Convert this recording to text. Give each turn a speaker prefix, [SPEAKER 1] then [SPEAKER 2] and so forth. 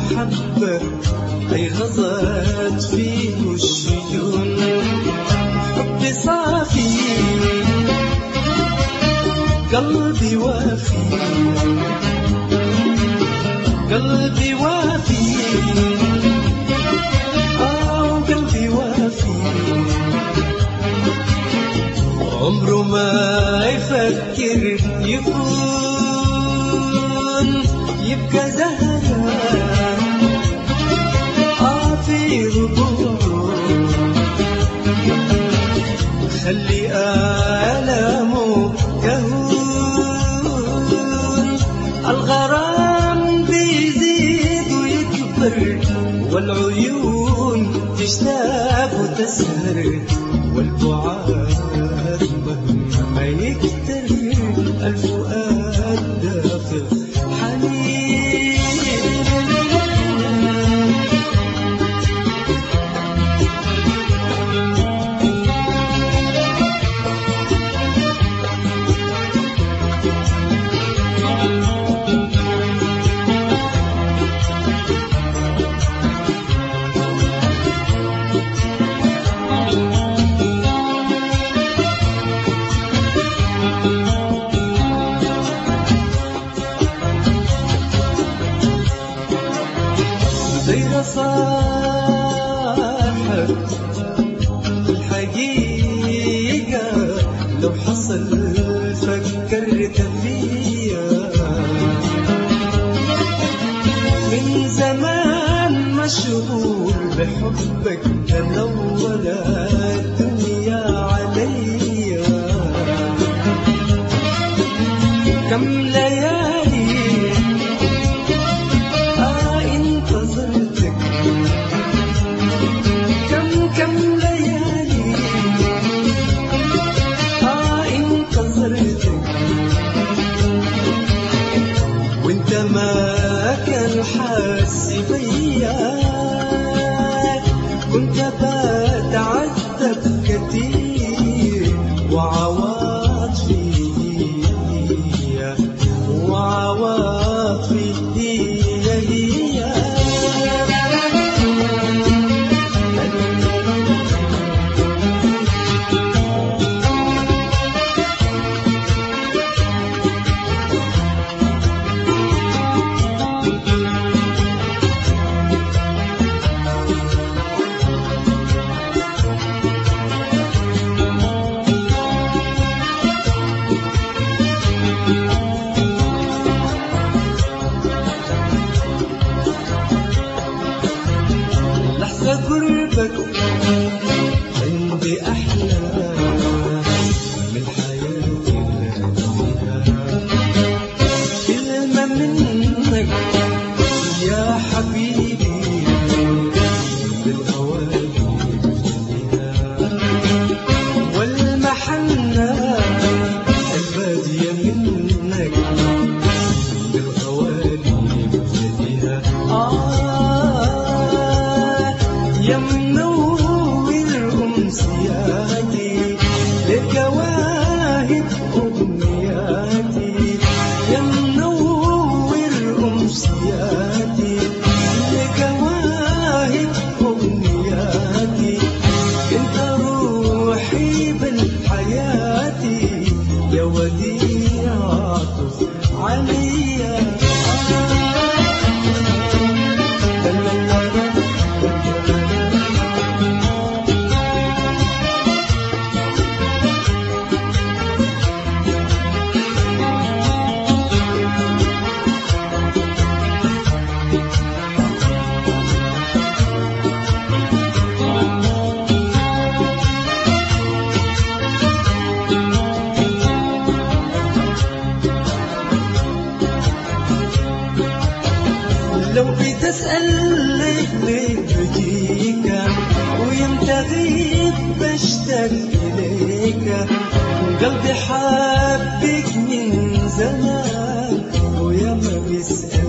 [SPEAKER 1] المحبة أي غزت فيه الشجون حب صافي قلبي وافي قلبي وافي آه قلبي وافي عمره ما يفكر يكون يبقى زهران آه في ربوعه خلي آلامه كهون الغرام بيزيد ويكبر والعيون تشتاق وتسهر والبعاد مهما يكتر الفؤاد دافق حنين غير صاحب الحقيقة لو حصل فكرت فيا من زمان مشغول بحبك أنا ولا الدنيا عليا كم ليالي آه انتظرتك كم كم ليالي آه انتظرتك وانت ما كان حاسس بيا كنت بتعذب كتير وعواطفي وعواطفي هي هي لحظة قربك عندي أحلى من حياتي اللي فيها كلمة منك يا حبيبي بالأواني والمحنة البادية منك بالغوالي بيدها آه يا منور أمسياتي للجواهب أغنياتي يا منور أمسياتي لجواهب أغنياتي انت روحي بالحياتي يا وديع عطف عليا لو بتسأل ليه ليه بجيك ويمتى غيب بشتاق إليك قلبي حابك من زمان ويا ما بيسأل